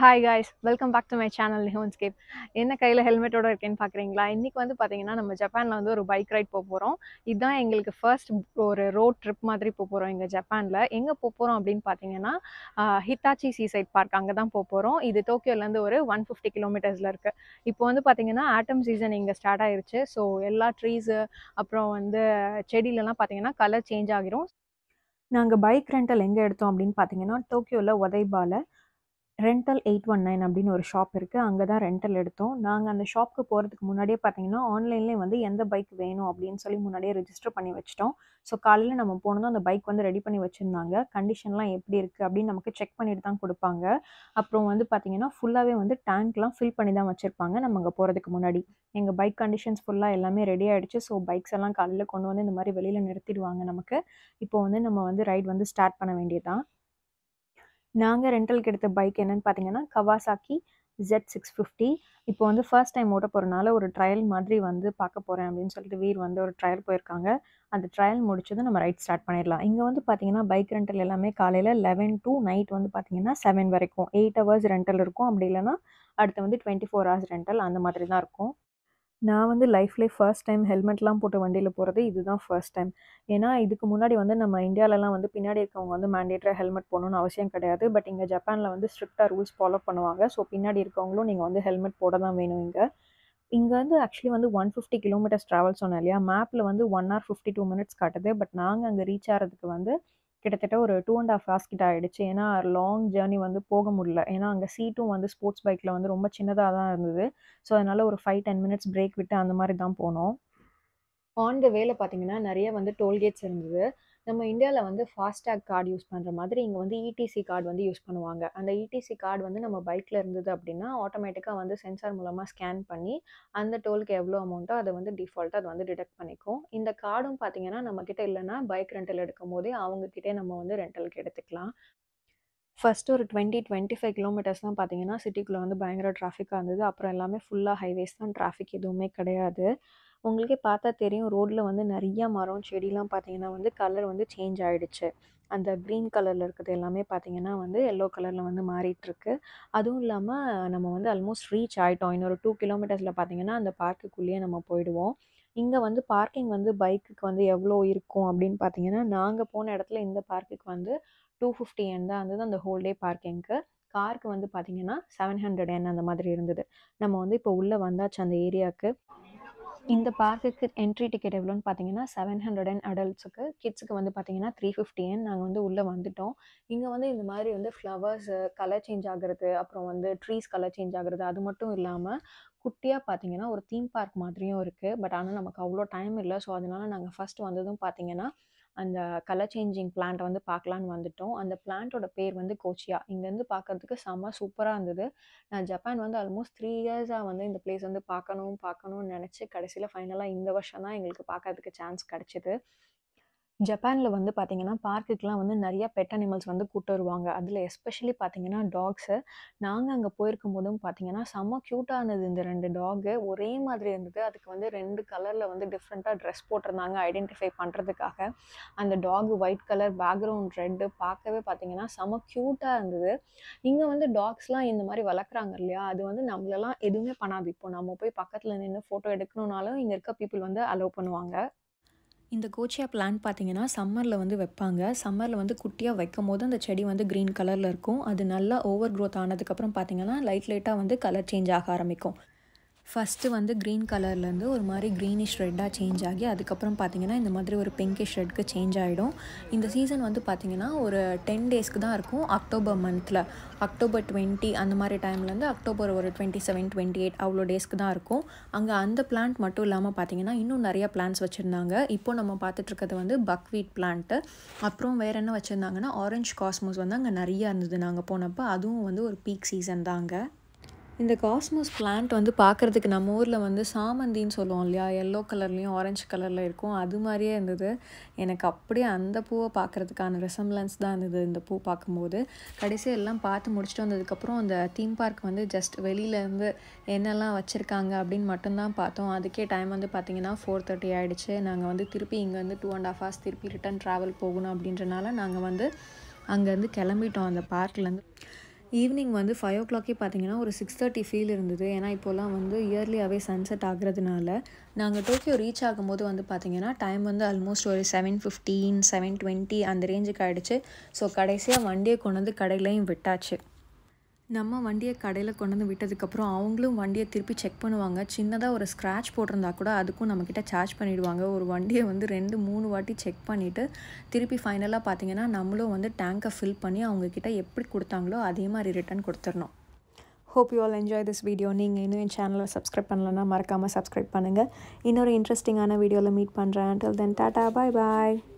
hi guys welcome back to my channel ஹோன்ஸ்கேப் என்ன கையில் ஹெல்மெட்டோட இருக்கேன்னு பார்க்குறீங்களா இன்றைக்கி வந்து பார்த்தீங்கன்னா நம்ம ஜப்பானில் வந்து ஒரு பைக் ரைட் போக போகிறோம் இதுதான் எங்களுக்கு ஃபர்ஸ்ட் ஒரு ரோட் ட்ரிப் மாதிரி போக போகிறோம் இங்கே ஜப்பானில் எங்கே போக போகிறோம் அப்படின்னு பார்த்தீங்கன்னா ஹித்தாச்சி சீசைட் பார்க் அங்கே தான் போக போகிறோம் இது டோக்கியோலேருந்து ஒரு ஒன் ஃபிஃப்டி கிலோமீட்டர்ஸில் இருக்குது இப்போ வந்து பார்த்தீங்கன்னா ஆட்டம் சீசன் இங்கே ஸ்டார்ட் ஆயிருச்சு ஸோ எல்லா ட்ரீஸு அப்புறம் வந்து செடியிலலாம் பார்த்தீங்கன்னா கலர் சேஞ்ச் ஆகிரும் நாங்கள் பைக் ரெண்டல் எங்கே எடுத்தோம் அப்படின்னு பார்த்தீங்கன்னா டோக்கியோவில் உதைபால ரெண்டல் எயிட் ஒன் நைன் அப்படின்னு ஒரு ஷாப் இருக்குது அங்கே தான் ரெண்டல் எடுத்தோம் நாங்கள் அந்த ஷாப்புக்கு போகிறதுக்கு முன்னாடியே பார்த்தீங்கன்னா ஆன்லைன்லேயே வந்து எந்த பைக் வேணும் அப்படின்னு சொல்லி முன்னாடியே ரெஜிஸ்டர் பண்ணி வச்சிட்டோம் ஸோ காலையில் நம்ம போனதும் அந்த பைக் வந்து ரெடி பண்ணி வச்சுருந்தாங்க கண்டிஷன்லாம் எப்படி இருக்குது அப்படின்னு நமக்கு செக் பண்ணிட்டு தான் கொடுப்பாங்க அப்புறம் வந்து பார்த்தீங்கன்னா ஃபுல்லாகவே வந்து டேங்க்லாம் ஃபில் பண்ணி தான் வச்சுருப்பாங்க நம்ம அங்கே போகிறதுக்கு முன்னாடி எங்கள் பைக் கண்டிஷன்ஸ் ஃபுல்லாக எல்லாமே ரெடி ஆகிடுச்சு ஸோ பைக்ஸ் எல்லாம் காலையில் கொண்டு வந்து இந்த மாதிரி வெளியில் நிறுத்திடுவாங்க நமக்கு இப்போ வந்து நம்ம வந்து ரைட் வந்து ஸ்டார்ட் பண்ண வேண்டியதுதான் நாங்கள் ரெண்டலுக்கு எடுத்த பைக் என்னென்னு பார்த்தீங்கன்னா கவாசாக்கி ஜெட் சிக்ஸ் ஃபிஃப்டி இப்போ வந்து ஃபர்ஸ்ட் டைம் ஓட்ட போகிறனால ஒரு ட்ரையல் மாதிரி வந்து பார்க்க போகிறேன் அப்படின்னு சொல்லிட்டு வீர் வந்து ஒரு ட்ரையல் போயிருக்காங்க அந்த ட்ரையல் முடிச்சதும் நம்ம ரைட் ஸ்டார்ட் பண்ணிடலாம் இங்கே வந்து பார்த்தீங்கன்னா பைக் ரெண்டல் எல்லாமே காலையில் லெவன் டு நைட் வந்து பார்த்தீங்கன்னா செவன் வரைக்கும் எயிட் ஹவர்ஸ் ரெண்டல் இருக்கும் அப்படி இல்லைன்னா அடுத்து வந்து டுவெண்ட்டி ஃபோர் ஹவர்ஸ் ரெண்டல் அந்த மாதிரி தான் இருக்கும் நான் வந்து லைஃப்லேயே ஃபர்ஸ்ட் டைம் ஹெல்மெட்லாம் போட்டு வண்டியில் போகிறது இதுதான் ஃபர்ஸ்ட் டைம் ஏன்னா இதுக்கு முன்னாடி வந்து நம்ம இந்தியாவிலலாம் வந்து பின்னாடி இருக்கவங்க வந்து மேண்டேட்டராக ஹெல்மெட் போடணும்னு அவசியம் கிடையாது பட் இங்கே ஜப்பானில் வந்து ஸ்ட்ரிக்டாக ரூல்ஸ் ஃபாலோ பண்ணுவாங்க ஸோ பின்னாடி இருக்கவங்களும் நீங்கள் வந்து ஹெல்மெட் போட தான் வேணும் இங்கே இங்கே வந்து ஆக்சுவலி வந்து ஒன் ஃபிஃப்டி கிலோமீட்டர்ஸ் ட்ராவல் சொன்னேன் இல்லையா மேப்பில் வந்து one hour fifty two minutes காட்டுது பட் நாங்கள் அங்கே ரீச் ஆகிறதுக்கு வந்து கிட்டத்தட்ட ஒரு டூ அண்ட் ஹாஃப் ஹவர்ஸ் கிட்ட ஆகிடுச்சு ஏன்னா லாங் ஜேர்னி வந்து போக முடியல ஏன்னா அங்கே சீட்டும் வந்து ஸ்போர்ட்ஸ் பைக்கில் வந்து ரொம்ப சின்னதாக தான் இருந்தது ஸோ அதனால் ஒரு ஃபைவ் டென் மினிட்ஸ் பிரேக் விட்டு அந்த மாதிரி தான் போனோம் ஆன் த வேல பார்த்தீங்கன்னா நிறைய வந்து டோல்கேட்ஸ் இருந்தது நம்ம இந்தியாவில் வந்து ஃபாஸ்டேக் கார்டு யூஸ் பண்ணுற மாதிரி இங்கே வந்து இடிசி கார்டு வந்து யூஸ் பண்ணுவாங்க அந்த இடிசி கார்டு வந்து நம்ம பைக்கில் இருந்தது அப்படின்னா ஆட்டோமேட்டிக்காக வந்து சென்சார் மூலமாக ஸ்கேன் பண்ணி அந்த டோலுக்கு எவ்வளோ அமௌண்ட்டோ அதை வந்து டிஃபால்ட்டாக அது வந்து டிடெக்ட் பண்ணிக்கும் இந்த கார்டும் பார்த்தீங்கன்னா நம்மக்கிட்ட இல்லைன்னா பைக் ரெண்டல் எடுக்கும் போதே அவங்கக்கிட்டே நம்ம வந்து ரெண்டலுக்கு எடுத்துக்கலாம் ஃபஸ்ட்டு ஒரு டுவெண்ட்டி டுவெண்ட்டி ஃபைவ் கிலோமீட்டர்ஸ் தான் பார்த்தீங்கன்னா சிட்டிக்குள்ளே வந்து பயங்கர டிராஃபிக்காக இருந்தது அப்புறம் எல்லாமே ஃபுல்லாக ஹைவேஸ் தான் டிராஃபிக் எதுவுமே கிடையாது உங்களுக்கே பார்த்தா தெரியும் ரோட்டில் வந்து நிறையா மரம் செடிலாம் பார்த்தீங்கன்னா வந்து கலர் வந்து சேஞ்ச் ஆகிடுச்சு அந்த க்ரீன் கலரில் இருக்கிறது எல்லாமே பார்த்தீங்கன்னா வந்து எல்லோ கலரில் வந்து மாறிட்டுருக்கு அதுவும் இல்லாமல் நம்ம வந்து ஆல்மோஸ்ட் ரீச் ஆகிட்டோம் இன்னொரு டூ கிலோமீட்டர்ஸில் பார்த்தீங்கன்னா அந்த பார்க்குக்குள்ளேயே நம்ம போயிடுவோம் இங்கே வந்து பார்க்கிங் வந்து பைக்குக்கு வந்து எவ்வளோ இருக்கும் அப்படின்னு பார்த்தீங்கன்னா நாங்கள் போன இடத்துல இந்த பார்க்குக்கு வந்து டூ ஃபிஃப்டி என் தான் இருந்தது அந்த ஹோல் டே பார்க்கிங்க்கு காருக்கு வந்து பார்த்தீங்கன்னா செவன் ஹண்ட்ரட் என் அந்த மாதிரி இருந்தது நம்ம வந்து இப்போ உள்ளே வந்தாச்சு அந்த ஏரியாவுக்கு இந்த பார்க்குக்கு என்ட்ரி டிக்கெட் எவ்வளோன்னு பார்த்தீங்கன்னா செவன் ஹண்ட்ரட் அண்ட் அடல்ட்ஸுக்கு கிட்ஸுக்கு வந்து பார்த்தீங்கன்னா த்ரீ ஃபிஃப்டி என் நாங்கள் வந்து உள்ளே வந்துட்டோம் இங்கே வந்து இந்த மாதிரி வந்து ஃப்ளவர்ஸு கலர் சேஞ்ச் ஆகுறது அப்புறம் வந்து ட்ரீஸ் கலர் சேஞ்ச் ஆகுறது அது மட்டும் இல்லாமல் குட்டியாக பார்த்தீங்கன்னா ஒரு தீம் பார்க் மாதிரியும் இருக்குது பட் ஆனால் நமக்கு அவ்வளோ டைம் இல்லை ஸோ அதனால நாங்கள் ஃபஸ்ட் வந்ததும் பார்த்தீங்கன்னா அந்த கலர் சேஞ்சிங் பிளான்ட்டை வந்து பார்க்கலான்னு வந்துட்டோம் அந்த பிளான்ட்டோட பேர் வந்து கோச்சியா இங்கேருந்து பார்க்கறதுக்கு செம்ம சூப்பராக இருந்தது நான் ஜப்பான் வந்து ஆல்மோஸ்ட் த்ரீ இயர்ஸாக வந்து இந்த பிளேஸ் வந்து பார்க்கணும் பார்க்கணும்னு நினச்சி கடைசியில் ஃபைனலாக இந்த வருஷம் தான் எங்களுக்கு பார்க்கறதுக்கு சான்ஸ் கிடச்சிது ஜப்பானில் வந்து பார்த்திங்கன்னா பார்க்குக்கெலாம் வந்து நிறையா பெட் அனிமல்ஸ் வந்து கூட்டு வருவாங்க அதில் எஸ்பெஷலி பார்த்திங்கன்னா டாக்ஸு நாங்கள் அங்கே போயிருக்கும் போதும் பார்த்திங்கன்னா செம்ம க்யூட்டாக இருந்தது இந்த ரெண்டு டாகு ஒரே மாதிரி இருந்தது அதுக்கு வந்து ரெண்டு கலரில் வந்து டிஃப்ரெண்ட்டாக ட்ரெஸ் போட்டிருந்தாங்க ஐடென்டிஃபை பண்ணுறதுக்காக அந்த டாகு ஒயிட் கலர் பேக்ரவுண்ட் ரெட்டு பார்க்கவே பார்த்திங்கன்னா செம்ம க்யூட்டாக இருந்தது இங்கே வந்து டாக்ஸ்லாம் இந்த மாதிரி வளர்க்குறாங்க இல்லையா அது வந்து நம்மளெல்லாம் எதுவுமே பண்ணாது இப்போ நம்ம போய் பக்கத்தில் நின்று ஃபோட்டோ எடுக்கணுன்னாலும் இங்கே இருக்க பீப்புள் வந்து அலோவ் பண்ணுவாங்க இந்த கோச்சியா பிளான்ட் பார்த்தீங்கன்னா சம்மரில் வந்து வைப்பாங்க சம்மரில் வந்து குட்டியாக வைக்கும் போது அந்த செடி வந்து க்ரீன் கலரில் இருக்கும் அது நல்லா ஓவர் க்ரோத் ஆனதுக்கப்புறம் பார்த்தீங்கன்னா லைட் லைட்டாக வந்து கலர் சேஞ்ச் ஆக ஆரம்பிக்கும் ஃபஸ்ட்டு வந்து க்ரீன் கலர்லேருந்து ஒரு மாதிரி க்ரீனிஷ் ரெட்டாக சேஞ்ச் ஆகி அதுக்கப்புறம் பார்த்திங்கன்னா இந்த மாதிரி ஒரு பிங்கிஷ் ரெட்க்கு சேஞ்ச் ஆகிடும் இந்த சீசன் வந்து பார்த்திங்கன்னா ஒரு டென் டேஸ்க்கு தான் இருக்கும் அக்டோபர் மந்தில் அக்டோபர் டுவெண்ட்டி அந்த மாதிரி டைம்லேருந்து அக்டோபர் ஒரு டுவெண்ட்டி செவன் டுவெண்ட்டி எயிட் அவ்வளோ டேஸ்க்கு தான் இருக்கும் அங்கே அந்த பிளான்ட் மட்டும் இல்லாமல் பார்த்திங்கன்னா இன்னும் நிறையா பிளான்ட்ஸ் வச்சுருந்தாங்க இப்போது நம்ம பார்த்துட்ருக்கிறது வந்து பக்வீட் பிளான்ட்டு அப்புறம் வேறு என்ன வச்சுருந்தாங்கன்னா ஆரஞ்ச் காஸ்மோஸ் வந்து அங்கே நிறையா இருந்தது நாங்கள் போனப்போ அதுவும் வந்து ஒரு பீக் சீசன் தாங்க இந்த காஸ்மோஸ் பிளான்ட் வந்து பார்க்குறதுக்கு நம்ம ஊரில் வந்து சாமந்தின்னு சொல்லுவோம் இல்லையா எல்லோ கலர்லேயும் ஆரஞ்சு கலரில் இருக்கும் அது மாதிரியே இருந்தது எனக்கு அப்படியே அந்த பூவை பார்க்குறதுக்கான ரெசம்லன்ஸ் தான் இருந்தது இந்த பூ பார்க்கும்போது கடைசியாக எல்லாம் பார்த்து முடிச்சுட்டு வந்ததுக்கப்புறம் அந்த தீம் பார்க் வந்து ஜஸ்ட் வெளியிலேருந்து என்னெல்லாம் வச்சுருக்காங்க அப்படின்னு மட்டும்தான் பார்த்தோம் அதுக்கே டைம் வந்து பார்த்திங்கன்னா ஃபோர் தேர்ட்டி ஆகிடுச்சு நாங்கள் வந்து திருப்பி இங்கே வந்து டூ அண்ட் ஹாஃப் ஹவர்ஸ் திருப்பி ரிட்டன் ட்ராவல் போகணும் அப்படின்றனால நாங்கள் வந்து அங்கேருந்து கிளம்பிட்டோம் அந்த பார்க்லேருந்து ஈவினிங் வந்து ஃபைவ் ஓ கிளாக்கே பார்த்தீங்கன்னா ஒரு சிக்ஸ் தேர்ட்டி ஃபீல் இருந்தது ஏன்னா இப்போல்லாம் வந்து இயர்லியாகவே சன்செட் ஆகுறதுனால நாங்கள் டோக்கியோ ரீச் ஆகும்போது வந்து பார்த்தீங்கன்னா டைம் வந்து ஆல்மோஸ்ட் ஒரு செவன் ஃபிஃப்டீன் செவன் டுவெண்ட்டி அந்த ரேஞ்சுக்கு ஆகிடுச்சு ஸோ கடைசியாக வண்டியை கொண்டு வந்து கடையிலையும் விட்டாச்சு நம்ம வண்டியை கடையில் கொண்டு வந்து விட்டதுக்கப்புறம் அவங்களும் வண்டியை திருப்பி செக் பண்ணுவாங்க சின்னதாக ஒரு ஸ்க்ராட்ச் போட்டிருந்தா கூட அதுக்கும் நம்மக்கிட்ட சார்ஜ் பண்ணிவிடுவாங்க ஒரு வண்டியை வந்து ரெண்டு மூணு வாட்டி செக் பண்ணிவிட்டு திருப்பி ஃபைனலாக பார்த்தீங்கன்னா நம்மளும் வந்து டேங்கை ஃபில் பண்ணி அவங்கக்கிட்ட எப்படி கொடுத்தாங்களோ அதே மாதிரி ரிட்டன் கொடுத்துடணும் hope you all enjoy this video நீங்கள் இன்னும் என் சேனலை சப்ஸ்கிரைப் பண்ணலன்னா மறக்காமல் சப்ஸ்கிரைப் பண்ணுங்கள் இன்னொரு இன்ட்ரெஸ்டிங்கான வீடியோவில் மீட் பண்ணுறேன் டில் தென் டாட்டா பாய் பாய்